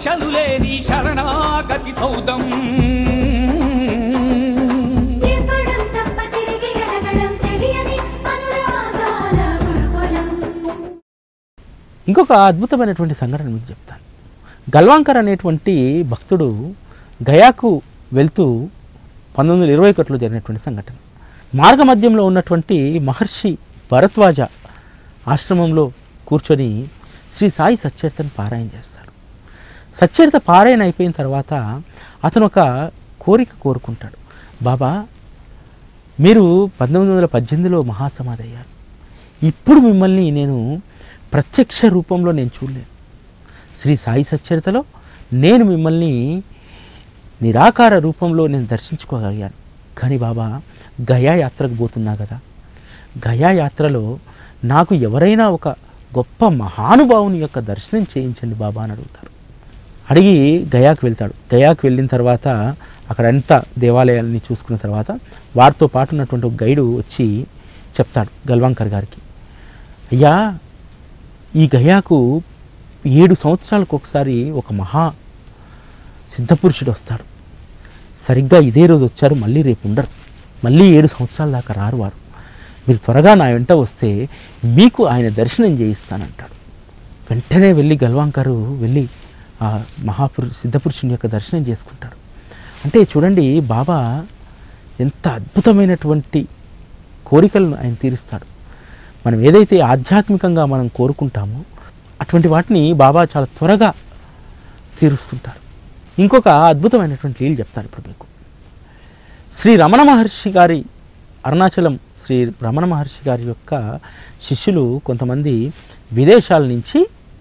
కక్షలు లేని శరణాగతి సౌదం ఇవ్వడం తప్ప తిరిగి అడగడం తెలియని అనురాగాల గురుకులం ఇంకొక అద్భుతమైనటువంటి సంఘటన మీకు చెప్తాను గల్వాంకర్ అనేటువంటి భక్తుడు గయాకు వెళ్తూ పంతొమ్మిది వందల ఇరవై ఒకటిలో జరిగినటువంటి సంఘటన మార్గ మధ్యంలో ఉన్నటువంటి మహర్షి భరద్వాజ ఆశ్రమంలో కూర్చొని శ్రీ సాయి సచ్చరితను పారాయణ చేస్తాడు సచ్చరిత పారాయణ అయిపోయిన తర్వాత అతను ఒక కోరిక కోరుకుంటాడు బాబా మీరు పంతొమ్మిది వందల పద్దెనిమిదిలో మహాసమాధి అయ్యారు ఇప్పుడు మిమ్మల్ని నేను ప్రత్యక్ష రూపంలో నేను చూడలేను శ్రీ సాయి సచ్చరితలో నేను మిమ్మల్ని నిరాకార రూపంలో నేను దర్శించుకోగలిగాను కానీ బాబా గయా యాత్రకు పోతున్నా కదా గయా యాత్రలో నాకు ఎవరైనా ఒక గొప్ప మహానుభావుని యొక్క దర్శనం చేయించండి బాబా అని అడుగుతారు అడిగి గయాకు వెళ్తాడు గయాకు వెళ్ళిన తర్వాత అక్కడ అంతా దేవాలయాలని చూసుకున్న తర్వాత వారితో పాటు ఉన్నటువంటి ఒక గైడు వచ్చి చెప్తాడు గల్వాంకర్ గారికి అయ్యా ఈ గయాకు ఏడు సంవత్సరాలకు ఒకసారి ఒక మహా సిద్ధపురుషుడు వస్తాడు సరిగ్గా ఇదే రోజు వచ్చారు మళ్ళీ రేపు ఉండరు మళ్ళీ ఏడు సంవత్సరాల దాకా రారు వారు మీరు త్వరగా నా వెంట వస్తే మీకు ఆయన దర్శనం చేయిస్తానంటాడు వెంటనే వెళ్ళి గల్వాంకరు వెళ్ళి ఆ మహాపురు సిద్ధపురుషుని యొక్క దర్శనం చేసుకుంటాడు అంటే చూడండి బాబా ఎంత అద్భుతమైనటువంటి కోరికలను ఆయన తీరుస్తాడు మనం ఏదైతే ఆధ్యాత్మికంగా మనం కోరుకుంటామో అటువంటి వాటిని బాబా చాలా త్వరగా తీరుస్తుంటారు ఇంకొక అద్భుతమైనటువంటి లీలు చెప్తాను ఇప్పుడు మీకు శ్రీ రమణ మహర్షి గారి అరుణాచలం శ్రీ రమణ మహర్షి గారి యొక్క శిష్యులు కొంతమంది విదేశాల నుంచి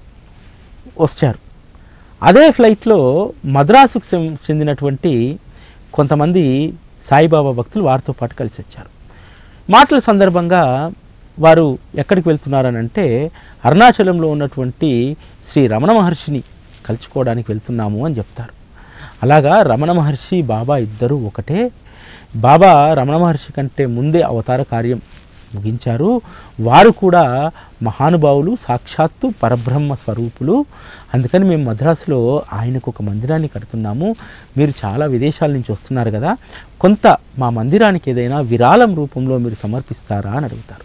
వచ్చారు అదే ఫ్లైట్లో మద్రాసుకు చెం- చెందినటువంటి కొంతమంది సాయిబాబా భక్తులు వారితో పాటు కలిసి వచ్చారు మాటల సందర్భంగా వారు ఎక్కడికి వెళ్తున్నారని అంటే అరుణాచలంలో ఉన్నటువంటి శ్రీ రమణ మహర్షిని కలుసుకోవడానికి వెళ్తున్నాము అని చెప్తారు అలాగా రమణ మహర్షి బాబా ఇద్దరు ఒకటే బాబా రమణ మహర్షి కంటే ముందే అవతార కార్యం ముగించారు వారు కూడా మహానుభావులు సాక్షాత్తు పరబ్రహ్మ స్వరూపులు అందుకని మేము మద్రాసులో ఆయనకు ఒక మందిరాన్ని కడుతున్నాము మీరు చాలా విదేశాల నుంచి వస్తున్నారు కదా కొంత మా మందిరానికి ఏదైనా విరాళం రూపంలో మీరు సమర్పిస్తారా అని అడుగుతారు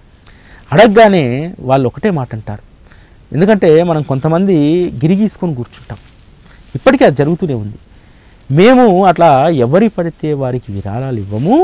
అడగగానే వాళ్ళు ఒకటే మాట అంటారు ఎందుకంటే మనం కొంతమంది గిరిగీసుకొని కూర్చుంటాం ఇప్పటికీ అది జరుగుతూనే ఉంది మేము అట్లా ఎవరి పడితే వారికి విరాళాలు ఇవ్వము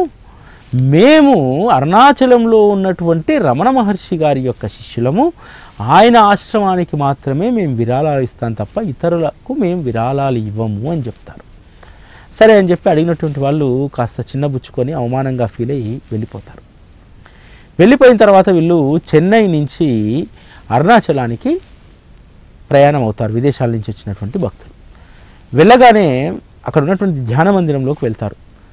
మేము అరుణాచలంలో ఉన్నటువంటి రమణ మహర్షి గారి యొక్క శిష్యులము ఆయన ఆశ్రమానికి మాత్రమే మేము విరాళాలు ఇస్తాం తప్ప ఇతరులకు మేము విరాళాలు ఇవ్వము అని చెప్తారు సరే అని చెప్పి అడిగినటువంటి వాళ్ళు కాస్త చిన్నబుచ్చుకొని అవమానంగా ఫీల్ అయ్యి వెళ్ళిపోతారు వెళ్ళిపోయిన తర్వాత వీళ్ళు చెన్నై నుంచి అరుణాచలానికి ప్రయాణం అవుతారు విదేశాల నుంచి వచ్చినటువంటి భక్తులు వెళ్ళగానే అక్కడ ఉన్నటువంటి ధ్యాన మందిరంలోకి వెళ్తారు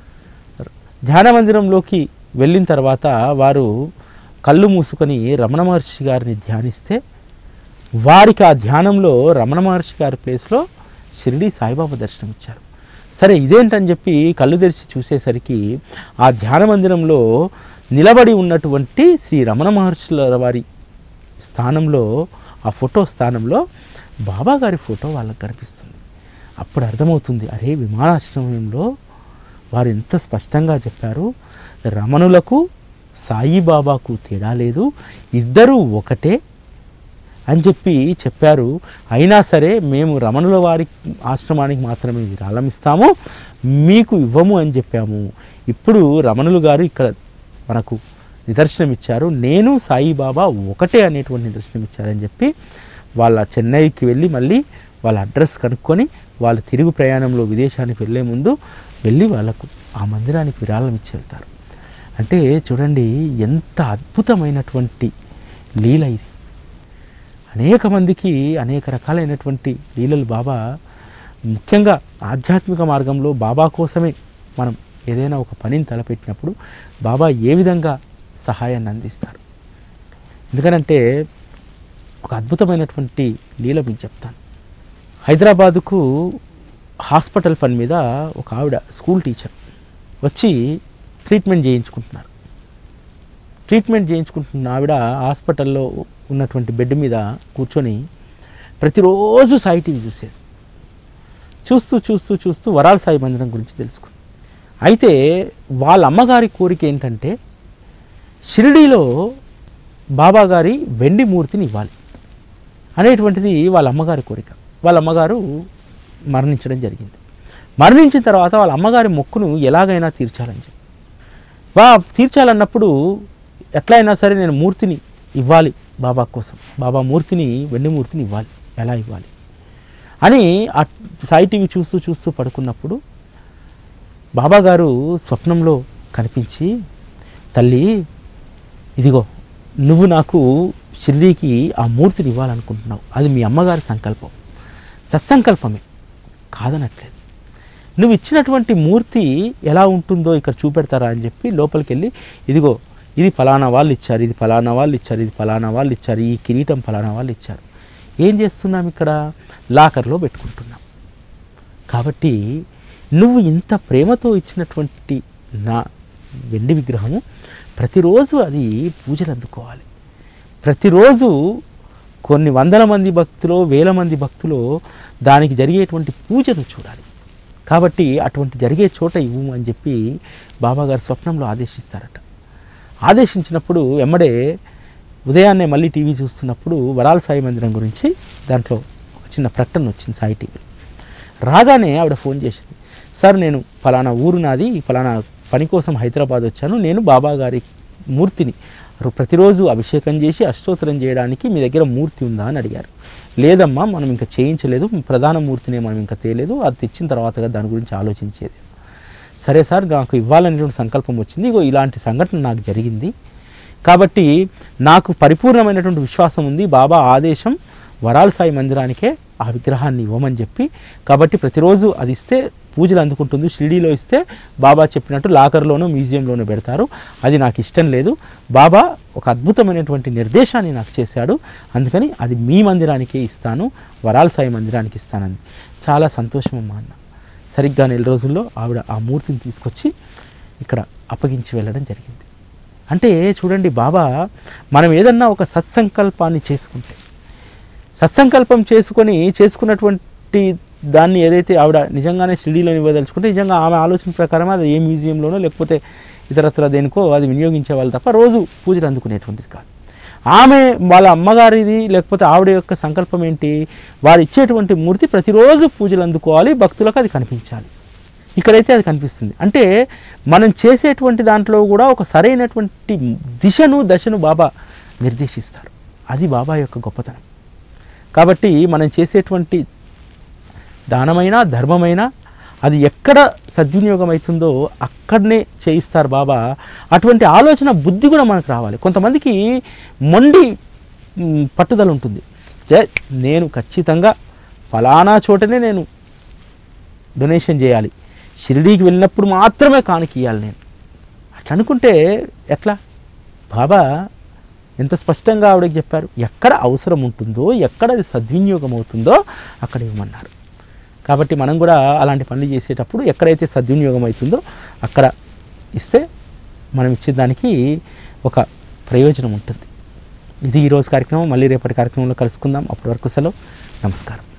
ధ్యాన మందిరంలోకి వెళ్ళిన తర్వాత వారు కళ్ళు మూసుకొని రమణ మహర్షి గారిని ధ్యానిస్తే వారికి ఆ ధ్యానంలో రమణ మహర్షి గారి ప్లేస్లో షిరిడి సాయిబాబా దర్శనం ఇచ్చారు సరే ఇదేంటని చెప్పి కళ్ళు తెరిచి చూసేసరికి ఆ ధ్యాన మందిరంలో నిలబడి ఉన్నటువంటి శ్రీ రమణ మహర్షుల వారి స్థానంలో ఆ ఫోటో స్థానంలో బాబా గారి ఫోటో వాళ్ళకి కనిపిస్తుంది అప్పుడు అర్థమవుతుంది అరే విమానాశ్రమంలో వారు ఎంత స్పష్టంగా చెప్పారు రమణులకు సాయిబాబాకు తేడా లేదు ఇద్దరూ ఒకటే అని చెప్పి చెప్పారు అయినా సరే మేము రమణుల వారి ఆశ్రమానికి మాత్రమే విరాళం ఇస్తాము మీకు ఇవ్వము అని చెప్పాము ఇప్పుడు రమణులు గారు ఇక్కడ మనకు నిదర్శనం ఇచ్చారు నేను సాయిబాబా ఒకటే అనేటువంటి నిదర్శనం ఇచ్చారని చెప్పి వాళ్ళ చెన్నైకి వెళ్ళి మళ్ళీ వాళ్ళ అడ్రస్ కనుక్కొని వాళ్ళ తిరుగు ప్రయాణంలో విదేశానికి వెళ్ళే ముందు వెళ్ళి వాళ్ళకు ఆ మందిరానికి విరాళం ఇచ్చి వెళ్తారు అంటే చూడండి ఎంత అద్భుతమైనటువంటి లీల ఇది అనేక మందికి అనేక రకాలైనటువంటి లీలలు బాబా ముఖ్యంగా ఆధ్యాత్మిక మార్గంలో బాబా కోసమే మనం ఏదైనా ఒక పనిని తలపెట్టినప్పుడు బాబా ఏ విధంగా సహాయాన్ని అందిస్తారు ఎందుకనంటే ఒక అద్భుతమైనటువంటి లీల మీకు చెప్తాను హైదరాబాదుకు హాస్పిటల్ పని మీద ఒక ఆవిడ స్కూల్ టీచర్ వచ్చి ట్రీట్మెంట్ చేయించుకుంటున్నారు ట్రీట్మెంట్ చేయించుకుంటున్న ఆవిడ హాస్పిటల్లో ఉన్నటువంటి బెడ్ మీద కూర్చొని ప్రతిరోజు సాయి టీవీ చూసేది చూస్తూ చూస్తూ చూస్తూ వరాల సాయి మందిరం గురించి తెలుసుకుంది అయితే వాళ్ళ అమ్మగారి కోరిక ఏంటంటే షిరిడీలో బాబా గారి వెండి మూర్తిని ఇవ్వాలి అనేటువంటిది వాళ్ళ అమ్మగారి కోరిక వాళ్ళ అమ్మగారు మరణించడం జరిగింది మరణించిన తర్వాత వాళ్ళ అమ్మగారి మొక్కును ఎలాగైనా తీర్చాలని చెప్పి వా తీర్చాలన్నప్పుడు ఎట్లయినా సరే నేను మూర్తిని ఇవ్వాలి బాబా కోసం బాబా మూర్తిని వెండి మూర్తిని ఇవ్వాలి ఎలా ఇవ్వాలి అని ఆ సాయి టీవీ చూస్తూ చూస్తూ పడుకున్నప్పుడు బాబా గారు స్వప్నంలో కనిపించి తల్లి ఇదిగో నువ్వు నాకు షిరిడీకి ఆ మూర్తిని ఇవ్వాలనుకుంటున్నావు అది మీ అమ్మగారి సంకల్పం సత్సంకల్పమే కాదనట్లేదు నువ్వు ఇచ్చినటువంటి మూర్తి ఎలా ఉంటుందో ఇక్కడ చూపెడతారా అని చెప్పి లోపలికి వెళ్ళి ఇదిగో ఇది ఫలానా వాళ్ళు ఇచ్చారు ఇది ఫలానా వాళ్ళు ఇచ్చారు ఇది ఫలానా వాళ్ళు ఇచ్చారు ఈ కిరీటం ఫలానా వాళ్ళు ఇచ్చారు ఏం చేస్తున్నాం ఇక్కడ లాకర్లో పెట్టుకుంటున్నాం కాబట్టి నువ్వు ఇంత ప్రేమతో ఇచ్చినటువంటి నా వెండి విగ్రహము ప్రతిరోజు అది పూజలు అందుకోవాలి ప్రతిరోజు కొన్ని వందల మంది భక్తులు వేల మంది భక్తులు దానికి జరిగేటువంటి పూజను చూడాలి కాబట్టి అటువంటి జరిగే చోట ఇవ్వు అని చెప్పి బాబాగారు స్వప్నంలో ఆదేశిస్తారట ఆదేశించినప్పుడు ఎమ్మడే ఉదయాన్నే మళ్ళీ టీవీ చూస్తున్నప్పుడు వరాల సాయి మందిరం గురించి దాంట్లో ఒక చిన్న ప్రకటన వచ్చింది సాయి టీవీలో రాగానే ఆవిడ ఫోన్ చేసింది సార్ నేను ఫలానా ఊరు నాది ఫలానా పని కోసం హైదరాబాద్ వచ్చాను నేను బాబా గారి మూర్తిని రో- ప్రతిరోజు అభిషేకం చేసి అష్టోత్తరం చేయడానికి మీ దగ్గర మూర్తి ఉందా అని అడిగారు లేదమ్మా మనం ఇంకా చేయించలేదు ప్రధాన మూర్తిని మనం ఇంకా తేలేదు అది తెచ్చిన తర్వాతగా దాని గురించి ఆలోచించేది సరే సార్ నాకు ఇవ్వాలనేటువంటి సంకల్పం వచ్చింది ఇగో ఇలాంటి సంఘటన నాకు జరిగింది కాబట్టి నాకు పరిపూర్ణమైనటువంటి విశ్వాసం ఉంది బాబా ఆదేశం వరాల సాయి మందిరానికే ఆ విగ్రహాన్ని ఇవ్వమని చెప్పి కాబట్టి ప్రతిరోజు అది ఇస్తే పూజలు అందుకుంటుంది షిరిడీలో ఇస్తే బాబా చెప్పినట్టు లాకర్లోనూ మ్యూజియంలోనూ పెడతారు అది నాకు ఇష్టం లేదు బాబా ఒక అద్భుతమైనటువంటి నిర్దేశాన్ని నాకు చేశాడు అందుకని అది మీ మందిరానికే ఇస్తాను వరాల సాయి మందిరానికి ఇస్తానంది చాలా సంతోషం అమ్మా అన్న సరిగ్గా నెల రోజుల్లో ఆవిడ ఆ మూర్తిని తీసుకొచ్చి ఇక్కడ అప్పగించి వెళ్ళడం జరిగింది అంటే చూడండి బాబా మనం ఏదన్నా ఒక సత్సంకల్పాన్ని చేసుకుంటే సత్సంకల్పం చేసుకొని చేసుకున్నటువంటి దాన్ని ఏదైతే ఆవిడ నిజంగానే షిరిడీలో ఇవ్వదలుచుకుంటే నిజంగా ఆమె ఆలోచన ప్రకారం అది ఏ మ్యూజియంలోనో లేకపోతే ఇతరత్ర దేనికో అది వినియోగించే వాళ్ళు తప్ప రోజు పూజలు అందుకునేటువంటిది కాదు ఆమె వాళ్ళ అమ్మగారిది లేకపోతే ఆవిడ యొక్క సంకల్పం ఏంటి వారు ఇచ్చేటువంటి మూర్తి ప్రతిరోజు పూజలు అందుకోవాలి భక్తులకు అది కనిపించాలి ఇక్కడైతే అది కనిపిస్తుంది అంటే మనం చేసేటువంటి దాంట్లో కూడా ఒక సరైనటువంటి దిశను దశను బాబా నిర్దేశిస్తారు అది బాబా యొక్క గొప్పతనం కాబట్టి మనం చేసేటువంటి దానమైనా ధర్మమైనా అది ఎక్కడ సద్వినియోగం అవుతుందో అక్కడనే చేయిస్తారు బాబా అటువంటి ఆలోచన బుద్ధి కూడా మనకు రావాలి కొంతమందికి మొండి మ్, పట్టుదల ఉంటుంది జై నేను ఖచ్చితంగా ఫలానా చోటనే నేను డొనేషన్ చేయాలి షిరిడీకి వెళ్ళినప్పుడు మాత్రమే కానుక ఇవ్వాలి నేను అట్లా అనుకుంటే ఎట్లా బాబా ఎంత స్పష్టంగా ఆవిడకి చెప్పారు ఎక్కడ అవసరం ఉంటుందో ఎక్కడ అది సద్వినియోగం అవుతుందో అక్కడ ఇవ్వమన్నారు కాబట్టి మనం కూడా అలాంటి పనులు చేసేటప్పుడు ఎక్కడైతే సద్వినియోగం అవుతుందో అక్కడ ఇస్తే మనం ఇచ్చేదానికి ఒక ప్రయోజనం ఉంటుంది ఇది ఈరోజు కార్యక్రమం మళ్ళీ రేపటి కార్యక్రమంలో కలుసుకుందాం అప్పటి వరకు సెలవు నమస్కారం